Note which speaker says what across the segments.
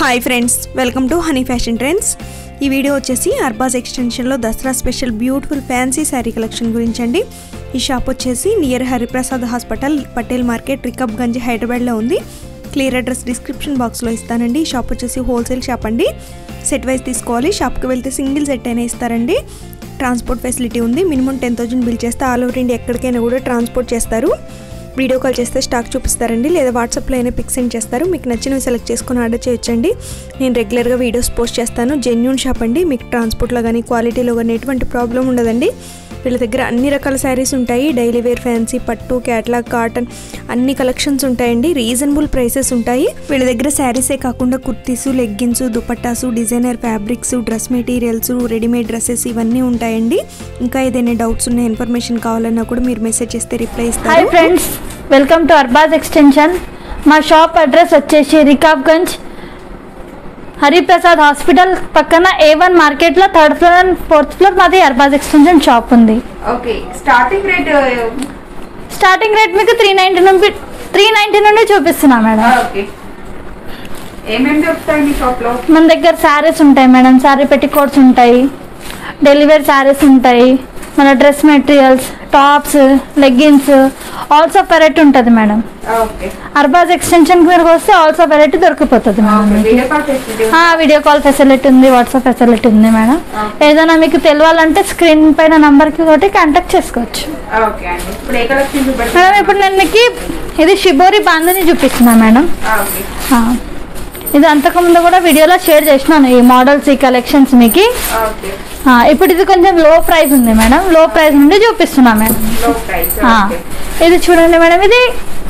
Speaker 1: Hi friends welcome to honey fashion trends ఈ video వచ్చేసి అర్బాజ్ ఎక్స్టెన్షన్లో Dasara special beautiful fancy sari collection గురించి అండి ఈ షాప్ వచ్చేసి near Hariprasad hospital Patel market Rikabganj హైదరాబాద్లో ఉంది క్లియర్ అడ్రస్ డిస్క్రిప్షన్ బాక్స్లో ఇస్తానండి ఈ షాప్ వచ్చేసి హోల్సేల్ షాప్ అండి సెట్ వైజ్ తీసుకోవాలి షాప్కి వెళ్తే సింగిల్ సెట్ అయినా ఇస్తారండి ట్రాన్స్పోర్ట్ ఫెసిలిటీ ఉంది మినిమం టెన్ థౌజండ్ బిల్ చేస్తే ఆల్ ఓవర్ ఇండియా ఎక్కడికైనా కూడా ట్రాన్స్పోర్ట్ చేస్తారు వీడియో కాల్ చేస్తే స్టాక్ చూపిస్తారండి లేదా వాట్సాప్లో అయినా పిక్ సెండ్ చేస్తారు మీకు నచ్చినవి సెలెక్ట్ చేసుకొని ఆర్డర్ చేయొచ్చండి నేను రెగ్యులర్గా వీడియోస్ పోస్ట్ చేస్తాను జెన్యున్ షాప్ అండి మీకు ట్రాన్స్పోర్ట్లో కానీ క్వాలిటీలో కానీ ఎటువంటి ప్రాబ్లం ఉండదండి వీళ్ళ దగ్గర అన్ని రకాల శారీస్ ఉంటాయి డైలీ వేర్ ఫ్యాన్సీ పట్టు క్యాట్లాగ్ కాటన్ అన్ని కలెక్షన్స్ ఉంటాయండి రీజనబుల్ ప్రైసెస్ ఉంటాయి వీళ్ళ దగ్గర శారీసే కాకుండా kurtis leggings dupattas designer fabrics dress materials readymade dresses ఇవన్నీ ఉంటాయండి ఇంకా ఏదైనా డౌట్స్ ఉన్న ఇన్ఫర్మేషన్ కావాలన్నా కూడా మీరు మెసేజ్ చేస్తే రిప్లై
Speaker 2: హాయ్
Speaker 1: ఇస్తారు
Speaker 2: friends welcome to Arbaaz extension మా షాప్ అడ్రస్ వచ్చేసి రికాబ్గంజ్ హరిప్రసాద్ హాస్పిటల్ పక్కన ఏ వన్ మార్కెట్లో third floor and fourth floor మాది అర్బాజ్ ఎక్స్టెన్షన్ షాప్ ఉంది
Speaker 3: okay starting rate
Speaker 2: starting rate మీకు త్రీ నైంటీ నుండి త్రీ నైంటీ నుండి చూపిస్తున్నా మేడం
Speaker 3: ఓకే ఏమేమి దొరుకుతాయి మీ షాప్ లో
Speaker 2: మన దగ్గర శారీస్ ఉంటాయి మేడం శారీ పెట్టి కోట్స్ ఉంటాయి డెలివరీ శారీస్ ఉంటాయి మన dress materials tops leggings also variety ఉంటుంది మేడం
Speaker 3: ఓకే
Speaker 2: అర్బాజ్ ఎక్స్టెన్షన్ మీరు వస్తే ఆల్సో వెరైటీ దొరికిపోతుంది మేడం
Speaker 3: ఓకే
Speaker 2: మీకు.
Speaker 3: వీడియో కాల్ ఫెసిలిటీ
Speaker 2: ఆ, వీడియో కాల్ ఫెసిలిటీ ఉంది వాట్సాప్ ఫెసిలిటీ ఉంది మేడం
Speaker 3: Okay.
Speaker 2: ఏదైనా మీకు తెలియాలంటే స్క్రీన్ పైన నంబర్కి ఒకటి కాంటాక్ట్ చేసుకోవచ్చు
Speaker 3: ఓకే అండి ఇప్పుడు ఏ కలెక్షన్ చూపెట్టి
Speaker 2: మేడం ఇప్పుడు నేను మీకు ఇది షిబోరి బాందని చూపిస్తున్నా మేడం
Speaker 3: ఓకే
Speaker 2: ఆ, ఇది అంతకుముందు కూడా వీడియోలో షేర్ చేసినాను ఈ మోడల్స్ ఈ కలెక్షన్స్ మీకు
Speaker 3: ఓకే
Speaker 2: ఆ, ఇప్పుడు ఇది కొంచెం లో ప్రైస్ ఉంది మేడం లో ప్రైస్ నుండి చూపిస్తున్నా మేడం
Speaker 3: లో ప్రైస్
Speaker 2: ఆ,
Speaker 3: ఓకే
Speaker 2: ఇది చూడండి మేడం ఇది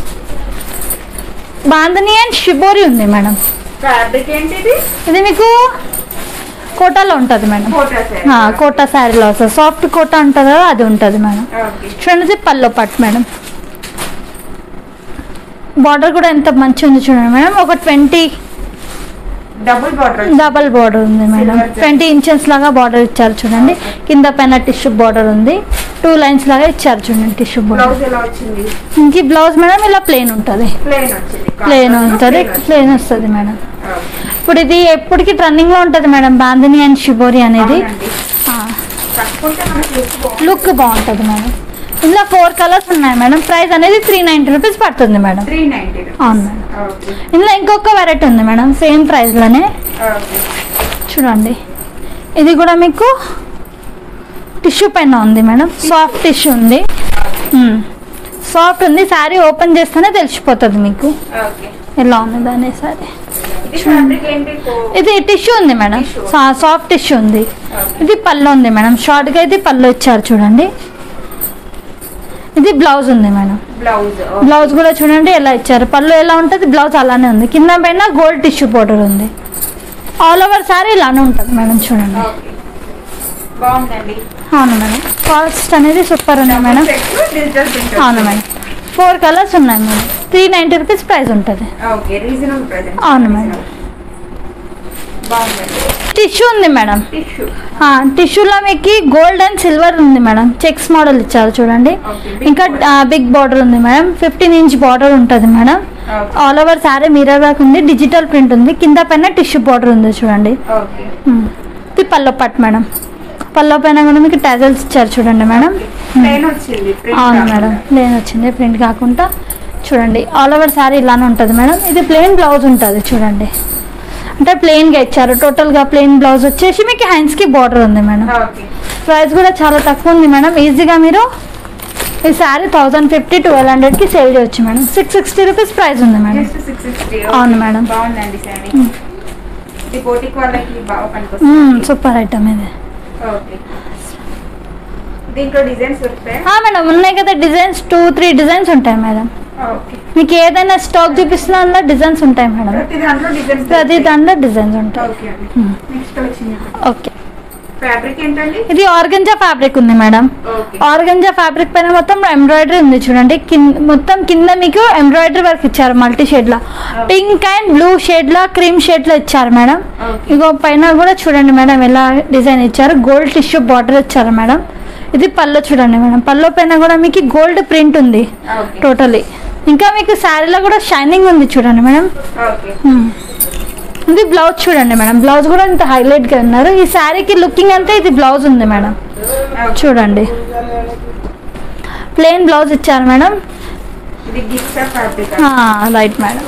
Speaker 2: బాందని అండ్ షిబోరి ఉంది మేడం
Speaker 3: ఫ్యాబ్రిక్ ఏంటి ఇది
Speaker 2: ఇది మీకు కోటాలో ఉంటుంది మేడం
Speaker 3: ఫోటో సార్
Speaker 2: ఆ, కోటా శారీలో వస్తుంది సాఫ్ట్ కోటా ఉంటుంది కదా అది ఉంటుంది మేడం
Speaker 3: ఓకే
Speaker 2: చూడండి ఇది పల్లో పట్టు మేడం బార్డర్ కూడా ఎంత మంచిగా ఉంది చూడండి మేడం ఒక twenty
Speaker 3: double border
Speaker 2: double border ఉంది madam
Speaker 3: Silver zari.
Speaker 2: Twenty inches లాగా బార్డర్ ఇచ్చారు చూడండి కింద పైన టిష్యూ బార్డర్ ఉంది టూ లైన్స్ లాగా ఇచ్చారు చూడండి టిష్యూ బార్డర్
Speaker 3: బ్లౌజ్ ఎలా వచ్చింది
Speaker 2: ఇంక బ్లౌజ్ మేడం ఇలా ప్లెయిన్ ఉంటుంది
Speaker 3: ప్లేన్ వచ్చింది
Speaker 2: ప్లెయిన్
Speaker 3: Contrast
Speaker 2: ఉంటుంది
Speaker 3: plain వచ్చింది.
Speaker 2: ప్లెయిన్ వస్తుంది మేడం
Speaker 3: ఓకే.
Speaker 2: ఇప్పుడు ఇది ఎప్పటికీ ట్రెండింగ్ లో ఉంటుంది మేడం బాందిని అండ్ షిబోరి అనేది
Speaker 3: అవునండి.
Speaker 2: ఆ.
Speaker 3: కట్టుకుంటే మనకి లుక్ బాగుంది
Speaker 2: లుక్ బాగుంటుంది మేడం ఇందులో ఫోర్ కలర్స్ ఉన్నాయి మేడం ప్రైస్ అనేది త్రీ నైంటీ రూపీస్ పడుతుంది మేడం
Speaker 3: త్రీ నైన్టీ
Speaker 2: అవును మేడం
Speaker 3: ఓకే
Speaker 2: ఇందులో ఇంకొక వెరైటీ ఉంది మేడం సేమ్ ప్రైస్లోనే
Speaker 3: ఓకే
Speaker 2: చూడండి ఇది కూడా మీకు టిష్యూ పైన ఉంది మేడం సాఫ్ట్ టిష్యూ ఉంది సాఫ్ట్ ఉంది శారీ ఓపెన్ చేస్తేనే తెలిసిపోతుంది మీకు
Speaker 3: ఓకే
Speaker 2: ఎలా ఉంది దాని శారీ
Speaker 3: ఇది ఫ్యాబ్రిక్ ఏంటి కో-
Speaker 2: ఇది టిష్యూ ఉంది మేడం
Speaker 3: Tissue.
Speaker 2: సాఫ్ట్ టిష్యూ ఉంది
Speaker 3: ఓకే.
Speaker 2: ఇది పళ్ళు ఉంది మేడం షార్ట్గా అయితే పళ్ళు ఇచ్చారు చూడండి ఇది బ్లౌజ్ ఉంది మేడం
Speaker 3: బ్లౌజ్
Speaker 2: బ్లౌజ్ కూడా చూడండి ఎలా ఇచ్చారు పళ్ళు ఎలా ఉంటుంది బ్లౌజ్ అలానే ఉంది కింద పైన గోల్డ్ టిష్యూ పౌడర్ ఉంది ఆల్ ఓవర్ సారీ ఇలానే ఉంటుంది మేడం చూడండి
Speaker 3: ఓకే బాగుందండి
Speaker 2: అవును మేడం కాస్ట్ అనేది సూపర్ ఉంది మేడం
Speaker 3: డిజిటల్ ప్రింట్
Speaker 2: అవును మేడం ఫోర్ కలర్స్ ఉన్నాయి madam three ninety rupees price ఉంటుంది
Speaker 3: ఓకే రీజనబుల్ ప్రైస్
Speaker 2: అవును మేడం
Speaker 3: బాగుందండి
Speaker 2: టిష్యూ ఉంది మేడం
Speaker 3: టిష్యూ
Speaker 2: టిష్యూలో మీకు గోల్డ్ అండ్ సిల్వర్ ఉంది మేడం చెక్స్ మోడల్ ఇచ్చారు చూడండి
Speaker 3: Okay, big
Speaker 2: ఇంకా బిగ్ బార్డర్ ఉంది మేడం ఫిఫ్టీన్ ఇంచ్ బార్డర్ ఉంటుంది madam
Speaker 3: okay
Speaker 2: all over sari mirror work ఉంది డిజిటల్ ప్రింట్ ఉంది కింద పైన టిష్యూ బార్డర్ ఉంది చూడండి
Speaker 3: ఓకే
Speaker 2: ఉమ్. ఇది పల్లో పట్టు మేడం పల్లో పైన కూడా మీకు టజల్స్ ఇచ్చారు చూడండి మేడం
Speaker 3: ప్లేన్ వచ్చింది print
Speaker 2: అవును
Speaker 3: కాకుండా.
Speaker 2: మేడం ప్లేన్ వచ్చింది ప్రింట్ కాకుండా చూడండి ఆల్ ఓవర్ శారీ ఇలానే ఉంటుంది మేడం ఇది ప్లెయిన్ బ్లౌజ్ ఉంటుంది చూడండి అంటే ప్లెయిన్గా ఇచ్చారు టోటల్గా ప్లెయిన్ బ్లౌజ్ వచ్చేసి మీకు హ్యాండ్స్కి బార్డర్ ఉంది మేడం
Speaker 3: ఓకే
Speaker 2: ప్రైస్ కూడా చాలా తక్కువ ఉంది మేడం ఈజీగా మీరు ఈ శారీ థౌజండ్ ఫిఫ్టీ ట్వెల్వ్ హండ్రెడ్కి సేల్ చేయొచ్చు madam six sixty rupees price ఉంది మేడం
Speaker 3: జస్ట్ సిక్స్ సిక్స్టీ
Speaker 2: అవును మేడం.
Speaker 3: బాగుందండి శారీ ఇది కోటికి వాళ్ళకి బాగా పనికొస్తుంది
Speaker 2: సూపర్ ఐటమ్ ఇది
Speaker 3: ఓకే దీంట్లో డిజైన్స్ దొరుకుతాయి
Speaker 2: ఆ, మేడం ఉన్నాయి కదా డిజైన్స్ టూ త్రీ డిజైన్స్ ఉంటాయి మేడం
Speaker 3: ఓకే
Speaker 2: మీకు ఏదైనా స్టాక్ చూపిస్తున్నా అందులో డిజైన్స్ ఉంటాయి మేడం
Speaker 3: ప్రతి దాంట్లో డిజైన్స్
Speaker 2: ప్రతి దాంట్లో డిజైన్స్ ఉంటాయి
Speaker 3: ఓకే అండి
Speaker 2: Hmm.
Speaker 3: Next collection
Speaker 2: okay
Speaker 3: fabric ఏంటండి
Speaker 2: ఇది ఆర్గంజా ఫ్యాబ్రిక్ ఉంది మేడం
Speaker 3: ఓకే
Speaker 2: ఆర్గంజా ఫ్యాబ్రిక్ పైన మొత్తం ఎంబ్రాయిడరీ ఉంది చూడండి కింద మొత్తం కింద మీకు ఎంబ్రాయిడరీ వర్క్ ఇచ్చారు మల్టీ షేడ్ లా పింక్ అండ్ బ్లూ షేడ్ లా క్రీమ్ షేడ్ లో ఇచ్చారు మేడం
Speaker 3: ఓకే
Speaker 2: ఇగో పైన కూడా చూడండి మేడం ఎలా డిజైన్ ఇచ్చారు గోల్డ్ టిష్యూ బార్డర్ ఇచ్చారు మేడం ఇది పళ్ళు చూడండి మేడం పళ్ళు పైన కూడా మీకు గోల్డ్ ప్రింట్ ఉంది
Speaker 3: ఓకే
Speaker 2: టోటలీ ఇంకా మీకు శారీలో కూడా షైనింగ్ ఉంది చూడండి మేడం
Speaker 3: ఓకే
Speaker 2: హ్మ్. ఇది బ్లౌజ్ చూడండి మేడం బ్లౌజ్ కూడా ఇంత హైలైట్ గా ఉన్నారు ఈ శారీకి లుకింగ్ అంతా ఇది బ్లౌజ్ ఉంది మేడం చూడండి ప్లెయిన్ బ్లౌజ్ ఇచ్చారు మేడం
Speaker 3: ఇది gift fabric
Speaker 2: right madam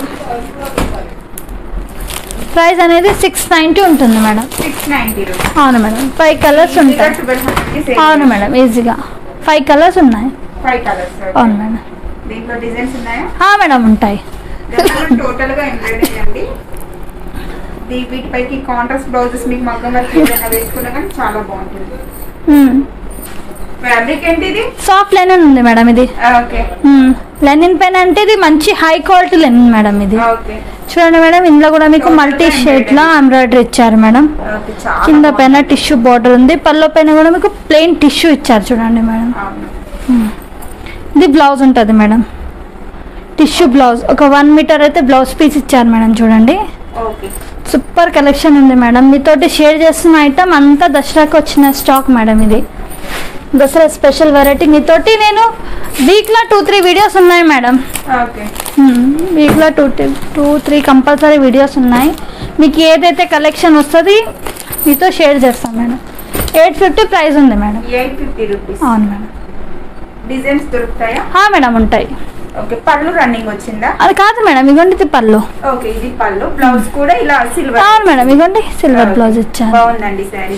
Speaker 2: price అనేది సిక్స్ నైంటీ ఉంటుంది మేడం
Speaker 3: సిక్స్ నైన్టీ రూపీస్
Speaker 2: అవును మేడం ఫైవ్ కలర్స్ ఉంటాయి
Speaker 3: ట్వెల్వ్ హండ్రెడ్
Speaker 2: అవును మేడం ఈజీగా ఫైవ్ కలర్స్ ఉన్నాయి
Speaker 3: ఫైవ్ కలర్స్
Speaker 2: అవును మేడం
Speaker 3: దీంట్లో డిజైన్స్ ఉన్నాయా
Speaker 2: ఆ, మేడం ఉంటాయి
Speaker 3: టోటల్ గా ఎంబ్రాయిడరీ అండి దీ- వీటిపైకి కాంట్రాస్ట్ బ్లౌజెస్ మీకు మగ్గం వర్క్ ఏదైనా వేసుకున్నా కానీ చాలా బాగుంటుంది ఫ్యాబ్రిక్ ఏంటి ఇది
Speaker 2: సాఫ్ట్ లెనిన్ ఉంది మేడం ఇది
Speaker 3: ఓకే
Speaker 2: లెనిన్ పెన్ అంటే ఇది మంచి హై క్వాలిటీ లెనిన్ మేడం ఇది
Speaker 3: ఓకే
Speaker 2: చూడండి మేడం ఇందులో కూడా మీకు మల్టీ షేడ్ లో ఎంబ్రాయిడరీ ఇచ్చారు మేడం
Speaker 3: ఓకే చాలా
Speaker 2: కింద పైన టిష్యూ బార్డర్ ఉంది పల్లో పైన కూడా మీకు ప్లెయిన్ టిష్యూ ఇచ్చారు చూడండి మేడం
Speaker 3: అవును
Speaker 2: ఇది బ్లౌజ్ ఉంటుంది మేడం టిష్యూ బ్లౌజ్ ఒక వన్ మీటర్ అయితే బ్లౌజ్ పీస్ ఇచ్చారు మేడం చూడండి
Speaker 3: ఓకే
Speaker 2: సూపర్ కలెక్షన్ ఉంది మేడం మీతోటి షేర్ చేస్తున్న ఐటమ్ అంతా దసరాకి వచ్చిన స్టాక్ మేడం ఇది దసరా స్పెషల్ వెరైటీ మీతోటి నేను వీక్లో టూ త్రీ వీడియోస్ ఉన్నాయి మేడం
Speaker 3: ఓకే
Speaker 2: వీక్లో two two three compulsory videos ఉన్నాయి మీకు ఏదైతే కలెక్షన్ వస్తుంది మీతో షేర్ చేస్తాం మేడం ఎయిట్ ఫిఫ్టీ ప్రైస్ ఉంది మేడం
Speaker 3: ఎయిట్ ఫిఫ్టీ రూపీస్
Speaker 2: అవును మేడం
Speaker 3: డిజైన్స్ దొరుకుతాయా
Speaker 2: ఆ, మేడం ఉంటాయి
Speaker 3: ఓకే పళ్ళు రన్నింగ్ వచ్చిందా
Speaker 2: అది కాదు మేడం ఇగోండి ఇది పళ్ళు
Speaker 3: ఓకే ఇది పళ్ళు బ్లౌజ్ కూడా ఇలా సిల్వర్
Speaker 2: అవును మేడం ఇగోండి సిల్వర్ బ్లౌజ్ ఇచ్చారు
Speaker 3: బాగుందండి శారీ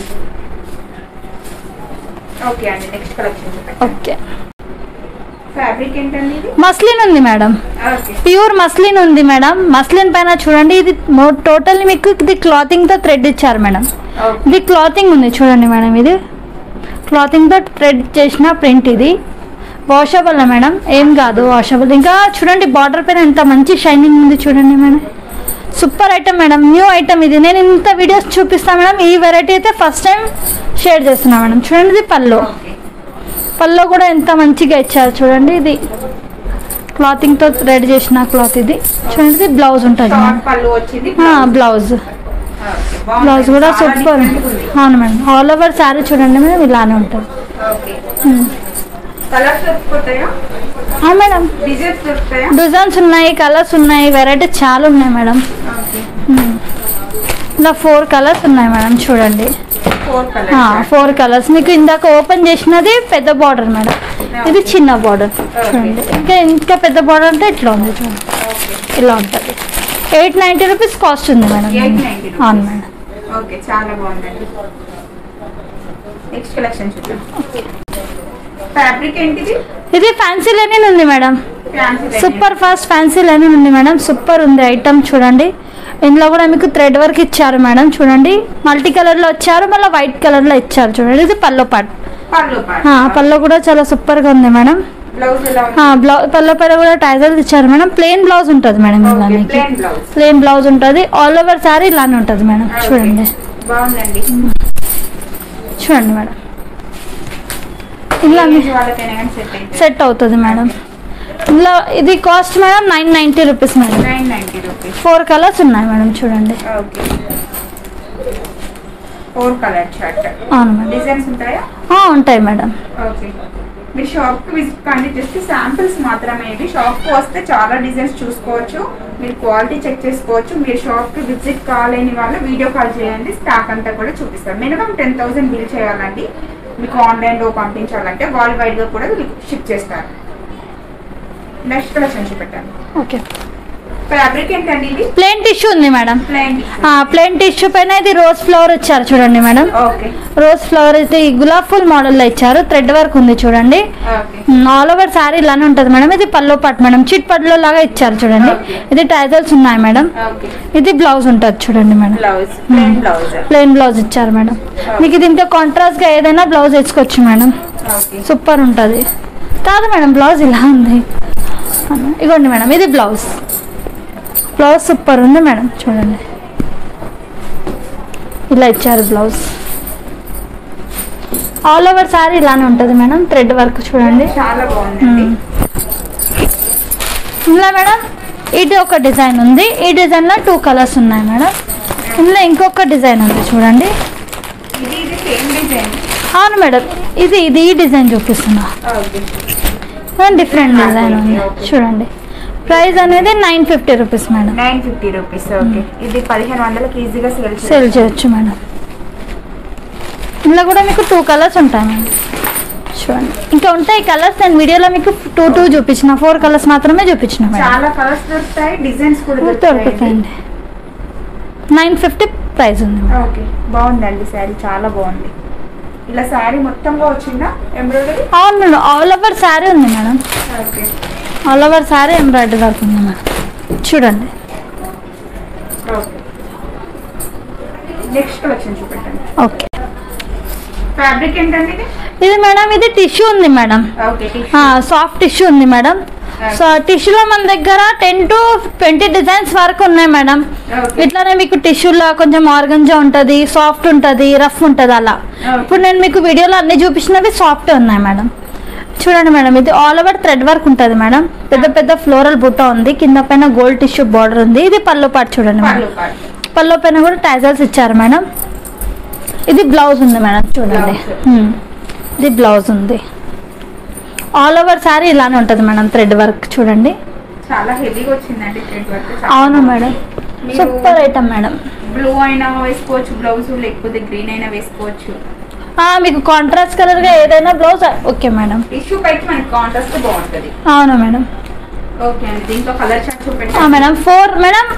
Speaker 3: ఓకే అండి నెక్స్ట్ కలెక్షన్ చూడండి
Speaker 2: ఓకే
Speaker 3: ఫ్యాబ్రిక్ ఏంటండి ఇది
Speaker 2: మస్లిన్ ఉంది మేడం
Speaker 3: ఓకే
Speaker 2: ప్యూర్ మస్లిన్ ఉంది మేడం మస్లిన్ పైన చూడండి ఇది టోటల్ మీకు ఇది క్లాతింగ్ తో థ్రెడ్ ఇచ్చారు మేడం
Speaker 3: ఓకే
Speaker 2: ఇది క్లాతింగ్ ఉంది చూడండి మేడం ఇది క్లాతింగ్ తో థ్రెడ్ చేసిన ప్రింట్ ఇది వాషబుల్ మేడం ఏం కాదు వాషబుల్ ఇంకా చూడండి బార్డర్ పైన ఎంత మంచి షైనింగ్ ఉంది చూడండి madam super item madam new item ఇది నేను ఇంత వీడియోస్ చూపిస్తాను మేడం ఈ వెరైటీ అయితే ఫస్ట్ టైం షేర్ చేస్తున్నా మేడం చూడండి ఇది పళ్ళు
Speaker 3: ఓకే
Speaker 2: పళ్ళు కూడా ఎంత మంచిగా ఇచ్చారు చూడండి ఇది క్లాతింగ్ తో రెడీ చేసిన క్లాత్ ఇది చూడండి ఇది బ్లౌజ్ ఉంటుంది
Speaker 3: షార్ట్
Speaker 2: మేడం
Speaker 3: పళ్ళు వచ్చింది
Speaker 2: బ్లౌజ్
Speaker 3: ఓకే, బాగుంది.
Speaker 2: బ్లౌజ్ కూడా
Speaker 3: చాలా
Speaker 2: సూపర్
Speaker 3: different ఉంది.
Speaker 2: అవును మేడం ఆల్ ఓవర్ శారీ చూడండి మేడం ఇలానే ఉంటుంది
Speaker 3: ఓకే కలర్స్ దొరుకుతాయా
Speaker 2: ఆ, మేడం
Speaker 3: డిజైన్స్ దొరుకుతాయా
Speaker 2: డిజైన్స్ ఉన్నాయి కలర్స్ ఉన్నాయి వెరైటీ చాలా ఉన్నాయి మేడం
Speaker 3: ఓకే
Speaker 2: మ్మ్. ఇలా ఫోర్ కలర్స్ ఉన్నాయి మేడం చూడండి
Speaker 3: ఫోర్ కలర్స్
Speaker 2: ఫోర్ కలర్స్ మీకు ఇందాక ఓపెన్ చేసినది పెద్ద బార్డర్ మేడం ఇది చిన్న బార్డర్ చూడండి ఇంకా ఇంకా పెద్ద బార్డర్ అంటే ఇట్లా ఉంది చూడండి
Speaker 3: ఓకే
Speaker 2: ఇలా ఉంటుంది ఎయిట్ నైంటీ రూపీస్ కాస్ట్ ఉంది మేడం
Speaker 3: 890 rupees.
Speaker 2: అవును మేడం
Speaker 3: ఓకే చాలా బాగుందండి నెక్స్ట్ కలెక్షన్ చూద్దాం ఫ్యాబ్రిక్ ఏంటిది
Speaker 2: ఇది ఫ్యాన్సీ లెనిన్ ఉంది madam
Speaker 3: fancy
Speaker 2: super fast fancy linen ఉంది మేడం సూపర్ ఉంది ఐటమ్ చూడండి ఇందులో కూడా మీకు థ్రెడ్ వర్క్ ఇచ్చారు మేడం చూడండి మల్టీ కలర్ లో వచ్చారు మళ్ళీ వైట్ కలర్ లో ఇచ్చారు చూడండి ఇది పల్లో పాట్
Speaker 3: పళ్ళు పాట
Speaker 2: పల్లో కూడా చాలా సూపర్ గా ఉంది మేడం
Speaker 3: బ్లౌజ్ ఎలా ఉంది
Speaker 2: బ్లౌజ్ పల్లో పైన కూడా టైజర్స్ ఇచ్చారు మేడం ప్లెయిన్ బ్లౌజ్ ఉంటుంది మేడం ఇలా
Speaker 3: ఓకే
Speaker 2: మీకు
Speaker 3: ప్లేన్ బ్లౌజ్
Speaker 2: ప్లెయిన్ బ్లౌజ్ ఉంటుంది ఆల్ ఓవర్ సారీ ఇలానే ఉంటుంది మేడం చూడండి
Speaker 3: బాగుందండి
Speaker 2: చూడండి మేడం ఇలా
Speaker 3: ఏజ్ వాళ్ళకైనా కానీ సెట్ అయితే
Speaker 2: సెట్ అవుతుంది మేడం ఇలా ఇది cost madam nine ninety rupees madam
Speaker 3: nine ninety rupees
Speaker 2: four colours ఉన్నాయి మేడం చూడండి
Speaker 3: ఓకే ఫోర్ కలర్ షర్ట్
Speaker 2: అవును మేడం
Speaker 3: డిజైన్స్ ఉంటాయా
Speaker 2: ఆ, ఉంటాయి మేడం
Speaker 3: ఓకే మీరు షాప్కి విజిట్ కానీ జస్ట్ శాంపిల్స్ మాత్రమే ఇవి షాప్కి వస్తే చాలా డిజైన్స్ చూసుకోవచ్చు మీరు క్వాలిటీ చెక్ చేసుకోవచ్చు మీరు షాప్కి విజిట్ కాలేని వాళ్ళు వీడియో కాల్ చేయండి స్టాక్ అంతా కూడా చూపిస్తారు మినిమం టెన్ థౌసండ్ బిల్ చేయాలండి మీకు ఆన్లైన్లో పంపించాలంటే వరల్డ్ వైడ్గా కూడా షిప్ చేస్తారు నెక్స్ట్ కలెక్షన్ చూపెట్టాను
Speaker 2: ఓకే
Speaker 3: ఫ్యాబ్రిక్ ఏంటండి ఇది
Speaker 2: ప్లెయిన్ టిష్యూ ఉంది మేడం
Speaker 3: ప్లెయిన్
Speaker 2: ప్లెయిన్ టిష్యూ పైన ఇది రోజ్ ఫ్లవర్ ఇచ్చారు చూడండి మేడం
Speaker 3: ఓకే
Speaker 2: రోజ్ ఫ్లవర్ ఇది గులాబ్ ఫుల్ మోడల్లో ఇచ్చారు థ్రెడ్ వర్క్ ఉంది చూడండి
Speaker 3: ఓకే
Speaker 2: ఆల్ ఓవర్ శారీ ఇలానే ఉంటుంది మేడం ఇది పల్లో పాట్ మేడం చిట్ పట్లో లాగా ఇచ్చారు చూడండి
Speaker 3: Okay.
Speaker 2: ఇది టైజల్స్ ఉన్నాయి మేడం
Speaker 3: ఓకే
Speaker 2: ఇది బ్లౌజ్ ఉంటుంది చూడండి madam
Speaker 3: blouse plain blouse
Speaker 2: plain blouse ఇచ్చారు మేడం మీకు ఇది ఇంకా కాంట్రాస్ట్ గా ఏదైనా బ్లౌజ్ వేసుకోవచ్చు మేడం
Speaker 3: ఓకే
Speaker 2: సూపర్ ఉంటుంది కాదు మేడం బ్లౌజ్ ఇలా ఉంది ఇగోండి మేడం ఇది బ్లౌజ్ బ్లౌజ్ సూపర్ ఉంది మేడం చూడండి ఇలా ఇచ్చారు బ్లౌజ్ ఆల్ ఓవర్ సారీ ఇలానే ఉంటుంది మేడం థ్రెడ్ వర్క్ చూడండి
Speaker 3: చాలా బాగుందండి
Speaker 2: ఇందులో మేడం ఇది ఒక డిజైన్ ఉంది ఈ డిజైన్లో టూ కలర్స్ ఉన్నాయి మేడం ఇందులో ఇంకొక డిజైన్ ఉంది చూడండి
Speaker 3: ఇది ఇది సేమ్ డిజైన్
Speaker 2: అవును మేడం ఇది ఇది ఈ డిజైన్ చూపిస్తున్నా
Speaker 3: ఓకే
Speaker 2: డిఫరెంట్ డిజైన్ ఉంది
Speaker 3: ఓకే.
Speaker 2: చూడండి ప్రైస్ అనేది nine fifty rupees madam
Speaker 3: nine fifty rupees okay ఇది పదిహేను వందలకి ఈజీగా సేల్
Speaker 2: సేల్ చేయొచ్చు మేడం ఇందులో కూడా మీకు టూ కలర్స్ ఉంటాయి మేడం చూడండి ఇంకా ఉంటాయి కలర్స్ నేను వీడియోలో మీకు టూ టూ చూపించిన ఫోర్ కలర్స్ మాత్రమే చూపించిన మేడం
Speaker 3: చాలా కలర్స్ దొరుకుతాయి డిజైన్స్ కూడా దొరుకుతాయి
Speaker 2: దొరుకుతాయండి నైన్ ఫిఫ్టీ ప్రైస్ ఉంది మేడం.
Speaker 3: ఓకే బాగుందండి శారీ చాలా బాగుంది ఇలా శారీ మొత్తంగా వచ్చిందా ఎంబ్రాయిడరీ
Speaker 2: అవును మేడం ఆల్ ఓవర్ శారీ ఉంది madam
Speaker 3: okay
Speaker 2: all over sari embroidery work ఉంది మేడం చూడండి
Speaker 3: ఓకే నెక్స్ట్ కలెక్షన్ చూపెట్టండి
Speaker 2: ఓకే
Speaker 3: ఫ్యాబ్రిక్ ఏంటండి ఇది
Speaker 2: ఇది మేడం ఇది టిష్యూ ఉంది మేడం
Speaker 3: ఓకే
Speaker 2: సాఫ్ట్ టిష్యూ ఉంది మేడం సో టిష్యూలో మన దగ్గర టెన్ టు ట్వంటీ డిజైన్స్ వరకు ఉన్నాయి మేడం
Speaker 3: ఓకే
Speaker 2: ఇట్లానే మీకు టిష్యూలో కొంచెం ఆర్గంజా ఉంటుంది సాఫ్ట్ ఉంటుంది రఫ్ ఉంటుంది అలా ఇప్పుడు నేను మీకు వీడియోలో అన్ని చూపించినవి సాఫ్ట్ ఉన్నాయి మేడం చూడండి మేడం ఇది ఆల్ ఓవర్ థ్రెడ్ వర్క్ ఉంటుంది మేడం పెద్ద పెద్ద ఫ్లోరల్ బుట్ట ఉంది కింద పైన గోల్డ్ టిష్యూ బార్డర్ ఉంది ఇది పళ్ళు పాటు చూడండి
Speaker 3: పళ్ళు
Speaker 2: మేడం
Speaker 3: పాటు
Speaker 2: పళ్ళు పైన కూడా టాజల్స్ ఇచ్చారు మేడం ఇది బ్లౌజ్ ఉంది మేడం చూడండి
Speaker 3: Blouse.
Speaker 2: హ్మ్. ఇది బ్లౌజ్ ఉంది ఆల్ ఓవర్ సారీ ఇలానే ఉంటుంది మేడం థ్రెడ్ వర్క్ చూడండి
Speaker 3: చాలా హెవీగా వచ్చిందండి థ్రెడ్ వర్క్
Speaker 2: అవును madam super item madam
Speaker 3: blue అయినా వేసుకోవచ్చు బ్లౌజ్ లేకపోతే గ్రీన్ అయినా వేసుకోవచ్చు
Speaker 2: ఆ, మీకు కాంట్రాస్ట్ కలర్ గా ఏదైనా బ్లౌజ్ ఓకే మేడం
Speaker 3: టిష్యూ పైకి మనకి కాంట్రాస్ట్ బాగుంటది
Speaker 2: అవును మేడం
Speaker 3: ఓకే అండి దీంట్లో కలర్ చార్ట్
Speaker 2: ఆ,
Speaker 3: చూపెట్టండి
Speaker 2: madam four madam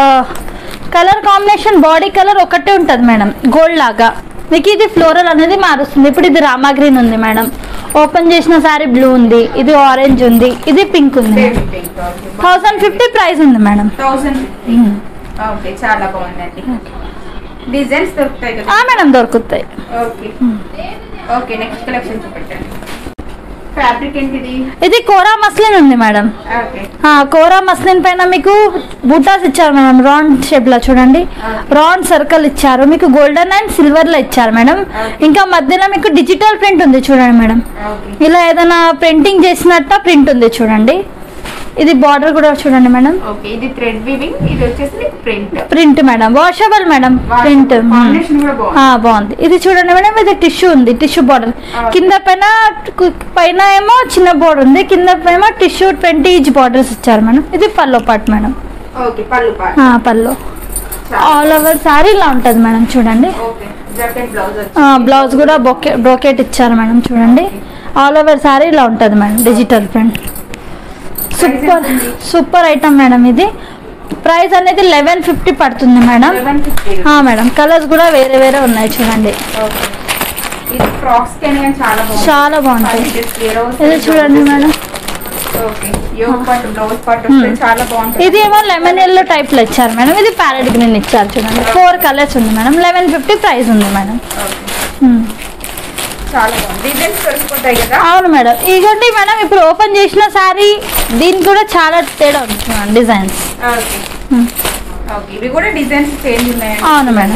Speaker 2: colour combination body colour ఒకటే ఉంటుంది మేడం గోల్డ్ లాగా మీకు ఇది ఫ్లోరల్ అనేది మారుస్తుంది ఇప్పుడు ఇది రామా గ్రీన్ ఉంది మేడం ఓపెన్ చేసిన సారీ బ్లూ ఉంది ఇది ఆరెంజ్ ఉంది ఇది పింక్ ఉంది
Speaker 3: baby pink
Speaker 2: thousand fifty price ఉంది మేడం
Speaker 3: థౌసండ్ ఫిఫ్టీ ఓకే చాలా బాగుందండి డిజైన్స్ దొరుకుతాయి
Speaker 2: ఆ,
Speaker 3: కదా
Speaker 2: మేడం దొరుకుతాయి
Speaker 3: ఓకే ఓకే నెక్స్ట్ కలెక్షన్ చూపెట్టండి ఫ్యాబ్రిక్ ఏంటిది
Speaker 2: ఇది కోరా మస్లిన్ ఉంది మేడం
Speaker 3: ఓకే
Speaker 2: ఆ, కోరా మస్లిన్ పైన మీకు బూటాస్ ఇచ్చారు మేడం రౌండ్ షేప్ లో చూడండి రౌండ్ సర్కిల్ ఇచ్చారు మీకు గోల్డెన్ అండ్ సిల్వర్ లో ఇచ్చారు మేడం ఇంకా మధ్యలో మీకు డిజిటల్ ప్రింట్ ఉంది చూడండి మేడం
Speaker 3: ఓకే
Speaker 2: ఇలా ఏదైనా ప్రింటింగ్ చేసినట్ట ప్రింట్ ఉంది చూడండి ఇది బార్డర్ కూడా చూడండి మేడం
Speaker 3: ఓకే ఇది థ్రెడ్ వీవింగ్ ఇది వచ్చేసి print
Speaker 2: print madam washable madam print
Speaker 3: combination కూడా బాగుంది
Speaker 2: బాగుంది ఇది చూడండి మేడం ఇది టిష్యూ ఉంది టిష్యూ బార్డర్ కింద పైన కు- పైన ఏమో చిన్న బోర్డర్ ఉంది కింద ఏమో టిష్యూ ట్వంటీ ఇంచ్ బార్డర్స్ ఇచ్చారు మేడం ఇది పల్లో పార్ట్ మేడం
Speaker 3: ఓకే పళ్ళు పాట
Speaker 2: ఆ, పల్లో ఆల్ ఓవర్ సారీ ఇలా ఉంటుంది మేడం చూడండి
Speaker 3: ఓకే జాకెట్ బ్లౌజ్ వచ్చి
Speaker 2: ఆ, బ్లౌజ్ కూడా బొకే బ్రోకెట్ ఇచ్చారు మేడం చూడండి ఆల్ ఓవర్ సారీ ఇలా ఉంటుంది madam digital print super super item madam ఇది ప్రైస్ అనేది లెవెన్ ఫిఫ్టీ పడుతుంది మేడం
Speaker 3: సెవెన్ ఫిఫ్టీ
Speaker 2: ఆ, మేడం కలర్స్ కూడా వేరే వేరే ఉన్నాయి చూడండి
Speaker 3: ఓకే ఇది ఫ్రాక్స్ కి అయినా చాలా బాగుంది
Speaker 2: చాలా బాగుంటాయి
Speaker 3: ఇది zero
Speaker 2: ఇది చూడండి మేడం
Speaker 3: ఓకే యోగ పాటు బ్లౌజ్ పాటు వస్తే చాలా బాగుంటుంది
Speaker 2: ఇది ఏమో లెమన్ ఎల్లో టైప్ లో ఇచ్చారు మేడం ఇది ప్యారెట్ గ్రీన్ ఇచ్చారు చూడండి ఫోర్ కలర్స్ ఉంది మేడం లెవెన్ ఫిఫ్టీ ప్రైస్ ఉంది మేడం
Speaker 3: ఓకే
Speaker 2: ఉమ్.
Speaker 3: చాలా బాగుంది డిజైన్స్ తెలిసిపోతాయి కదా
Speaker 2: అవును మేడం ఇదిగోండి మేడం ఇప్పుడు ఓపెన్ చేసిన సారీ దీనికి కూడా చాలా తేడా ఉంది చూడండి డిజైన్స్
Speaker 3: ఓకే ఓకే ఇవి కూడా డిజైన్స్ చేంజ్ ఉన్నాయండి
Speaker 2: అవును మేడం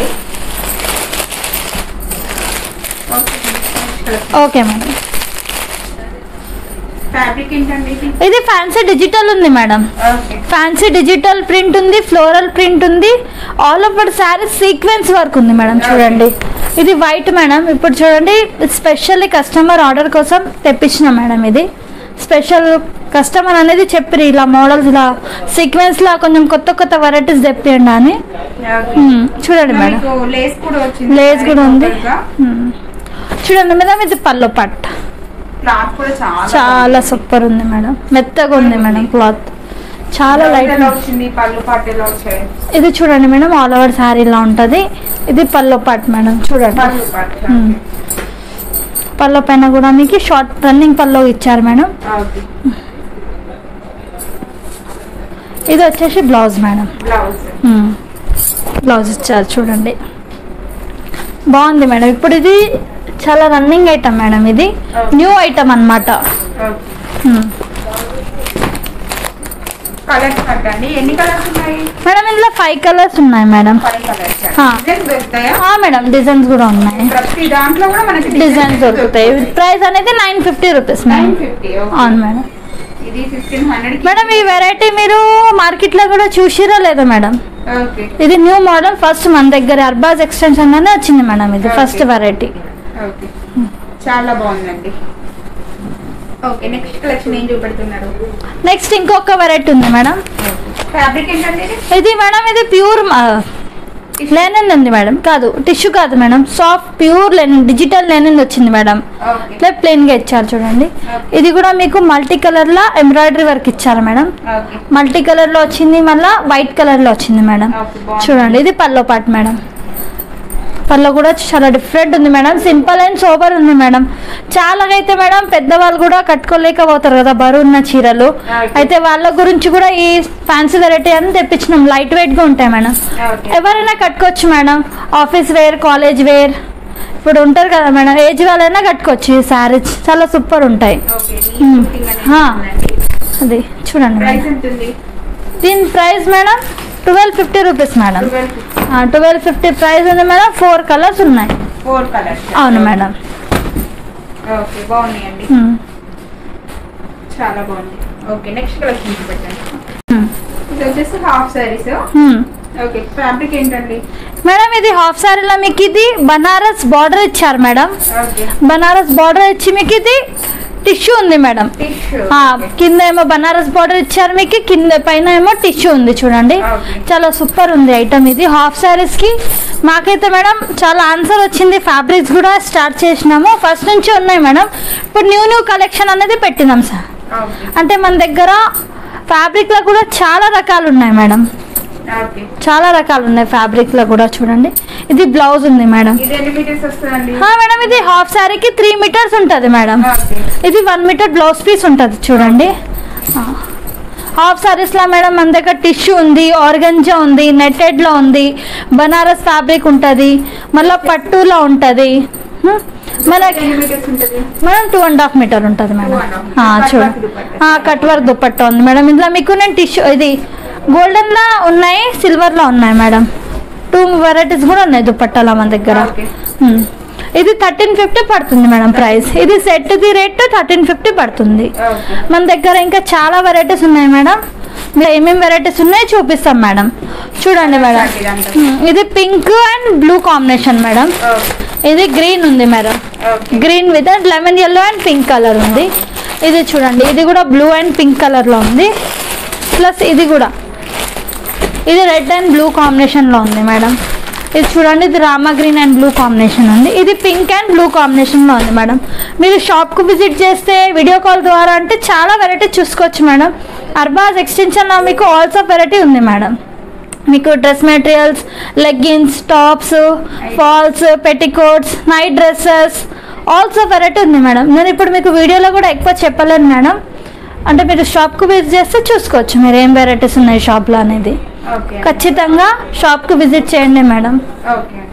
Speaker 2: ఓకే మేడం
Speaker 3: ఫ్యాబ్రిక్ ఏంటండి ఇది
Speaker 2: ఇది ఫ్యాన్సీ డిజిటల్ ఉంది madam
Speaker 3: okay
Speaker 2: fancy digital print ఉంది ఫ్లోరల్ ప్రింట్ ఉంది all over sari sequence work ఉంది మేడం చూడండి ఇది వైట్ మేడం ఇప్పుడు చూడండి స్పెషల్లీ కస్టమర్ ఆర్డర్ కోసం తెప్పించిన మేడం ఇది స్పెషల్ కస్టమర్ అనేది చెప్పిరు ఇలా మోడల్స్ ఇలా సీక్వెన్స్ లా కొంచెం కొత్త కొత్త వెరైటీస్ తెప్పియండి అని
Speaker 3: ఓకే
Speaker 2: మ్మ్. చూడండి మేడం
Speaker 3: మీకు లేస్ కూడా వచ్చింది
Speaker 2: లేస్ కూడా ఉంది మ్మ్. చూడండి మేడం ఇది పల్లో పట్ట
Speaker 3: క్లాత్ కూడా చాలా
Speaker 2: చాలా సూపర్ ఉంది మేడం మెత్తగా ఉంది మేడం క్లాత్ చాలా
Speaker 3: బ్లౌజ్
Speaker 2: లైట్
Speaker 3: ఎలా వచ్చింది పళ్ళు పాటు ఎలా వచ్చాయి
Speaker 2: ఇది చూడండి మేడం ఆల్ ఓవర్ శారీ ఇలా ఉంటుంది ఇది పల్లో పార్ట్ మేడం చూడండి
Speaker 3: పళ్ళు పాటు
Speaker 2: మ్మ్. పల్లో పైన కూడా మీకు షార్ట్ రన్నింగ్ పల్లో ఇచ్చారు మేడం
Speaker 3: ఓకే
Speaker 2: ఇది వచ్చేసి బ్లౌజ్ మేడం
Speaker 3: బ్లౌజ్
Speaker 2: మ్మ్. బ్లౌజ్ ఇచ్చారు చూడండి బాగుంది మేడం ఇప్పుడు ఇది చాలా రన్నింగ్ ఐటమ్ మేడం ఇది న్యూ ఐటమ్ అనమాట
Speaker 3: ఓకే కలర్స్ కట్టండి ఎన్ని కలర్స్ ఉన్నాయి
Speaker 2: మేడం ఇందులో ఫైవ్ కలర్స్ ఉన్నాయి మేడం
Speaker 3: ఫైవ్ కలర్స్
Speaker 2: ఆ.
Speaker 3: డిజైన్స్ దొరుకుతాయా
Speaker 2: ఆ, మేడం డిజైన్స్ కూడా ఉన్నాయి
Speaker 3: ప్రతి దాంట్లో కూడా మనకి
Speaker 2: డిజైన్స్ దొరుకుతాయి ప్రైస్ అనేది nine fifty rupees
Speaker 3: nine
Speaker 2: madam
Speaker 3: fifty
Speaker 2: అవును మేడం
Speaker 3: ఇది ఫిఫ్టీన్ హండ్రెడ్
Speaker 2: మేడం ఈ వెరైటీ మీరు మార్కెట్లో కూడా చూసిరా లేదా మేడం
Speaker 3: ఓకే
Speaker 2: ఇది న్యూ మోడల్ ఫస్ట్ మన దగ్గర అర్బాజ్ ఎక్స్టెన్షన్ అనే వచ్చింది మేడం ఇది ఫస్ట్ వెరైటీ
Speaker 3: ఓకే చాలా బాగుందండి ఓకే నెక్స్ట్ కలెక్షన్ ఏం చూపెడుతున్నారు
Speaker 2: నెక్స్ట్ ఇంకొక వెరైటీ ఉంది మేడం
Speaker 3: ఫ్యాబ్రిక్ ఏంటంటే ఇది
Speaker 2: ఇది మేడం ఇది ప్యూర్ లెనిన్ ఉంది మేడం కాదు టిష్యూ కాదు madam soft pure linen digital linen వచ్చింది మేడం
Speaker 3: ఓకే
Speaker 2: ఇట్లా ప్లెయిన్ గా ఇచ్చారు చూడండి ఇది కూడా మీకు మల్టీ కలర్ లా ఎంబ్రాయిడరీ వర్క్ ఇచ్చారు మేడం
Speaker 3: ఓకే
Speaker 2: మల్టీ కలర్ లో వచ్చింది మళ్ళా వైట్ కలర్ లో వచ్చింది మేడం
Speaker 3: ఓకే బాగుంది
Speaker 2: చూడండి ఇది పల్లో పాట్ మేడం పల్లో కూడా చాలా డిఫరెంట్ ఉంది మేడం సింపుల్ అండ్ సోబర్ ఉంది మేడం చాలా అయితే మేడం పెద్దవాళ్ళు కూడా కట్టుకోలేకపోతారు కదా బరువు ఉన్న చీరలు అయితే వాళ్ళ గురించి కూడా ఈ ఫ్యాన్సీ వెరైటీ అని తెప్పించినాం లైట్ వెయిట్ గా ఉంటాయి మేడం
Speaker 3: ఓకే
Speaker 2: ఎవరైనా కట్టుకోవచ్చు madam office wear college wear ఇప్పుడు ఉంటారు కదా మేడం ఏజ్ వాళ్ళైనా కట్టుకోవచ్చు ఈ శారీస్ చాలా సూపర్ ఉంటాయి
Speaker 3: ఓకే
Speaker 2: మ్మ్. హా.
Speaker 3: ఉందండి
Speaker 2: అది చూడండి
Speaker 3: ప్రైస్
Speaker 2: మేడం.
Speaker 3: ఎంత ఉంది
Speaker 2: దీని price madam twelve fifty rupees madam
Speaker 3: twelve
Speaker 2: twelve fifty price ఉంది మేడం ఫోర్ కలర్స్ ఉన్నాయి
Speaker 3: ఫోర్ కలర్స్
Speaker 2: అవును మేడం
Speaker 3: ఓకే బాగున్నాయండి
Speaker 2: మ్మ్.
Speaker 3: చాలా బాగుంది ఓకే నెక్స్ట్ కలెక్షన్ చూపెట్టండి
Speaker 2: మ్మ్.
Speaker 3: ఇది వచ్చేసి హాఫ్ సారీస్
Speaker 2: మ్మ్.
Speaker 3: ఓకే ఫ్యాబ్రిక్ ఏంటండి
Speaker 2: మేడం ఇది హాఫ్ సారీలో మీకు ఇది బనారస్ బార్డర్ ఇచ్చారు మేడం
Speaker 3: ఓకే
Speaker 2: బనారస్ బార్డర్ ఇచ్చి మీకు ఇది టిష్యూ ఉంది మేడం
Speaker 3: టిష్యూ
Speaker 2: ఆ, కింద ఏమో బనారస్ బార్డర్ ఇచ్చారు మీకు కింద పైన ఏమో టిష్యూ ఉంది చూడండి
Speaker 3: Okay.
Speaker 2: చాలా సూపర్ ఉంది ఐటమ్ ఇది హాఫ్ సారీస్ కి మాకైతే మేడం చాలా ఆన్సర్ వచ్చింది ఫ్యాబ్రిక్స్ కూడా స్టార్ట్ చేసినాము ఫస్ట్ నుంచి ఉన్నాయి మేడం ఇప్పుడు న్యూ న్యూ కలెక్షన్ అనేది పెట్టినాం సార్
Speaker 3: ఓకే
Speaker 2: అంటే మన దగ్గర ఫ్యాబ్రిక్ లో కూడా చాలా రకాలు ఉన్నాయి మేడం
Speaker 3: ఓకే
Speaker 2: చాలా రకాలు ఉన్నాయి ఫ్యాబ్రిక్ లో కూడా చూడండి ఇది బ్లౌజ్ ఉంది మేడం
Speaker 3: ఇది ఎన్ని మీటర్స్ వస్తుందండి
Speaker 2: ఆ, మేడం ఇది హాఫ్ సారీకి త్రీ మీటర్స్ ఉంటుంది మేడం
Speaker 3: ఓకే
Speaker 2: ఇది వన్ మీటర్ బ్లౌజ్ పీస్ ఉంటుంది చూడండి ఆ. హాఫ్ సారీస్లో మేడం మన దగ్గర టిష్యూ ఉంది ఆర్గంజా ఉంది నెట్టెడ్లో ఉంది బనారస్ ఫ్యాబ్రిక్ ఉంటుంది మళ్ళీ పట్టులో ఉంటుంది హ్మ్. మనకి
Speaker 3: ఎన్ని మీటర్స్ ఉంటుంది
Speaker 2: madam two and half metre madam మేడం
Speaker 3: Two and half meter.
Speaker 2: ఆ,
Speaker 3: Cut
Speaker 2: చూడు
Speaker 3: work dupatta.
Speaker 2: Cut work dupatta ఉంది మేడం ఇందులో మీకు నేను టిష్యూ ఇది గోల్డెన్లో ఉన్నాయి సిల్వర్లో ఉన్నాయి మేడం టూ వెరైటీస్ కూడా ఉన్నాయి దుపట్టాల మన దగ్గర
Speaker 3: Okay.
Speaker 2: హ్మ్. ఇది థర్టీన్ ఫిఫ్టీ పడుతుంది మేడం ప్రైస్ ఇది సెట్ది రేట్ థర్టీన్ ఫిఫ్టీ పడుతుంది
Speaker 3: ఓకే
Speaker 2: మన దగ్గర ఇంకా చాలా వెరైటీస్ ఉన్నాయి మేడం మీరు ఏమేమి వెరైటీస్ ఉన్నాయో చూపిస్తాం మేడం చూడండి మేడం హ్మ్. ఇది pink and blue combination madam
Speaker 3: okay
Speaker 2: ఇది గ్రీన్ ఉంది madam
Speaker 3: okay
Speaker 2: green with lemon yellow and pink colour ఉంది ఇది చూడండి ఇది కూడా బ్లూ అండ్ పింక్ కలర్లో ఉంది ప్లస్ ఇది కూడా ఇది రెడ్ అండ్ బ్లూ కాంబినేషన్లో ఉంది మేడం ఇది చూడండి ఇది Rama green and blue combination ఉంది ఇది పింక్ అండ్ బ్లూ కాంబినేషన్లో ఉంది మేడం మీరు షాప్కు విజిట్ చేస్తే వీడియో కాల్ ద్వారా అంటే చాలా వెరైటీ చూసుకోవచ్చు మేడం అర్బాజ్ ఎక్స్టెన్షన్లో మీకు ఆల్సో వెరైటీ ఉంది మేడం మీకు dress materials leggings tops falls petticoats night dresses also variety ఉంది మేడం నేను ఇప్పుడు మీకు వీడియోలో కూడా ఎక్కువ చెప్పలేను మేడం అంటే మీరు షాప్కు విజిట్ చేస్తే చూసుకోవచ్చు మీరు ఏం వెరైటీస్ ఉన్నాయి షాప్లో అనేది
Speaker 3: ఓకే
Speaker 2: ఖచ్చితంగా షాప్కి విజిట్ చేయండి మేడం
Speaker 3: ఓకే